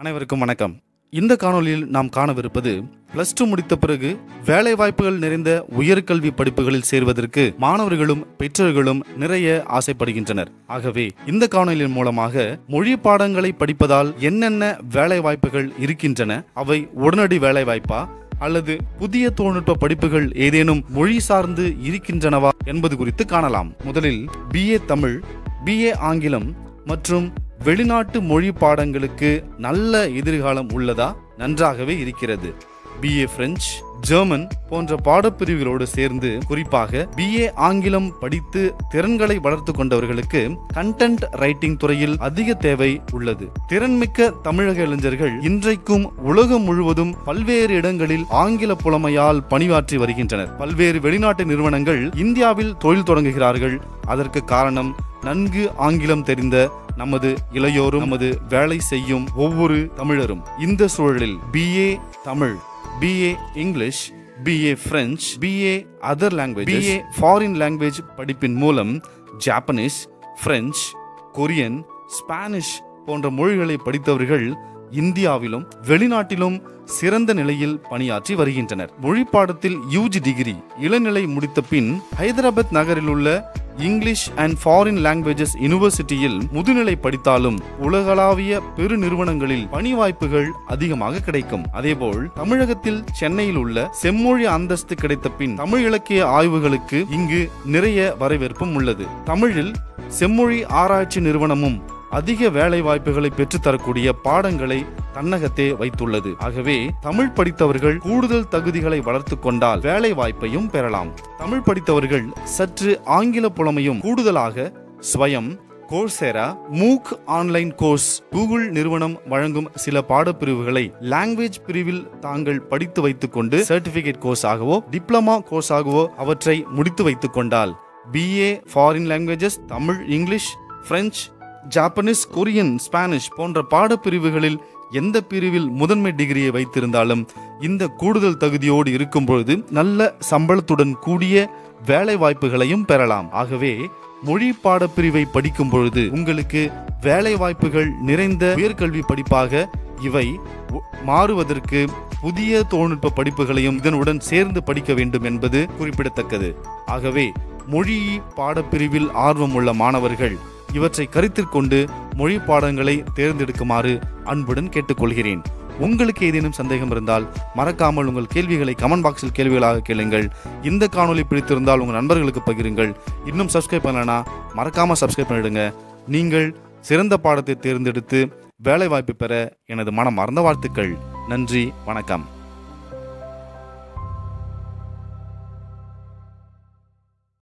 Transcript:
அனைவருக்கும் வணக்கம் இந்த காணொளியில் நாம் காணவிருப்பது பிளஸ் டூ முடித்த பிறகு வேலை வாய்ப்புகள் நிறைந்த உயர்கல்வி படிப்புகளில் சேர்வதற்கு மாணவர்களும் பெற்றோர்களும் நிறைய ஆசைப்படுகின்றனர் ஆகவே இந்த காணொளியின் மூலமாக மொழி பாடங்களை படிப்பதால் என்னென்ன வேலை வாய்ப்புகள் இருக்கின்றன அவை உடனடி வேலை வாய்ப்பா அல்லது புதிய தொழில்நுட்ப படிப்புகள் ஏதேனும் மொழி சார்ந்து இருக்கின்றனவா என்பது குறித்து காணலாம் முதலில் பிஏ தமிழ் பிஏ ஆங்கிலம் மற்றும் வெளிநாட்டு மொழி பாடங்களுக்கு நல்ல எதிர்காலம் உள்ளதா நன்றாகவே இருக்கிறது பிஏ பிரெஞ்சு ஜெர்மன் போன்ற பாடப்பிரிவுகளோடு சேர்ந்து குறிப்பாக பிஏ ஆங்கிலம் படித்து திறன்களை வளர்த்து கொண்டவர்களுக்கு கண்டென்ட் ரைட்டிங் துறையில் அதிக தேவை உள்ளது திறன்மிக்க தமிழக இளைஞர்கள் இன்றைக்கும் உலகம் முழுவதும் பல்வேறு இடங்களில் ஆங்கில புலமையால் பணியாற்றி வருகின்றனர் பல்வேறு வெளிநாட்டு நிறுவனங்கள் இந்தியாவில் தொழில் தொடங்குகிறார்கள் அதற்கு காரணம் நன்கு ஆங்கிலம் தெரிந்த நமது இளையோரும் நமது வேலை செய்யும் ஒவ்வொரு தமிழரும் இந்த சூழலில் BA Tamil BA English BA French BA other language BA foreign language படிப்பின் மூலம் ஜாப்பனீஸ் பிரெஞ்சு கொரியன் ஸ்பானிஷ் போன்ற மொழிகளை படித்தவர்கள் இந்தியாவிலும் வெளிநாட்டிலும் சிறந்த நிலையில் பணியாற்றி வருகின்றனர் மொழி பாடத்தில் யூஜி டிகிரி இளநிலை முடித்த பின் ஹைதராபாத் நகரில் உள்ள இங்கிலீஷ் அண்ட் ஃபாரின் லாங்குவேஜஸ் யூனிவர்சிட்டியில் முதுநிலை படித்தாலும் உலகளாவிய பெரு நிறுவனங்களில் பணி வாய்ப்புகள் அதிகமாக கிடைக்கும் அதேபோல் தமிழகத்தில் சென்னையில் உள்ள செம்மொழி அந்தஸ்து கிடைத்த பின் தமிழ் இலக்கிய ஆய்வுகளுக்கு இங்கு நிறைய வரவேற்பும் உள்ளது தமிழில் செம்மொழி ஆராய்ச்சி நிறுவனமும் அதிக வேலை வாய்ப்புகளை பெற்றுத்தரக்கூடிய பாடங்களை தன்னகத்தே வைத்துள்ளது ஆகவே தமிழ் படித்தவர்கள் கூடுதல் தகுதிகளை வளர்த்து கொண்டால் வேலை வாய்ப்பையும் பெறலாம் தமிழ் படித்தவர்கள் சற்று ஆங்கில புலமையும் கூடுதலாக Swayam Coursera MOOC online course Google நிறுவனம் வழங்கும் சில பாடப்பிரிவுகளை லாங்குவேஜ் பிரிவில் தாங்கள் படித்து வைத்துக் கொண்டு சர்டிபிகேட் கோர்ஸ் ஆகவோ டிப்ளமா கோர்ஸ் ஆகவோ அவற்றை முடித்து வைத்துக் கொண்டால் BA foreign languages Tamil English French Japanese Korean Spanish போன்ற பாடப்பிரிவுகளில் எந்த பிரிவில் முதன்மை டிகிரியை வைத்திருந்தாலும் இந்த கூடுதல் தகுதியோடு இருக்கும் பொழுது நல்ல சம்பளத்துடன் கூடிய வேலை வாய்ப்புகளையும் பெறலாம் ஆகவே மொழி பாடப்பிரிவை படிக்கும் பொழுது உங்களுக்கு வேலை வாய்ப்புகள் நிறைந்த உயர்கல்வி படிப்பாக இவை உ- மாறுவதற்கு புதிய தொழில்நுட்ப படிப்புகளையும் இதனுடன் சேர்ந்து படிக்க வேண்டும் என்பது குறிப்பிடத்தக்கது ஆகவே மொழி பாடப்பிரிவில் ஆர்வம் உள்ள மாணவர்கள் இவற்றை கருத்தில் கொண்டு மொழி பாடங்களை தேர்ந்தெடுக்குமாறு அன்புடன் கேட்டுக்கொள்கிறேன் உங்களுக்கு ஏதேனும் சந்தேகம் இருந்தால் மறக்காமல் உங்கள் கேள்விகளை கமெண்ட் பாக்ஸில் கேள்விகளாக கேளுங்கள் இந்த காணொளி பிடித்திருந்தால் உங்கள் நண்பர்களுக்கு பகிருங்கள் இன்னும் சப்ஸ்கிரைப் பண்ணலனா மறக்காம சப்ஸ்கிரைப் பண்ணிடுங்க நீங்கள் சிறந்த பாடத்தை தேர்ந்தெடுத்து வேலை வாய்ப்பு பெற எனது மனம் மறந்த வாழ்த்துக்கள் நன்றி வணக்கம்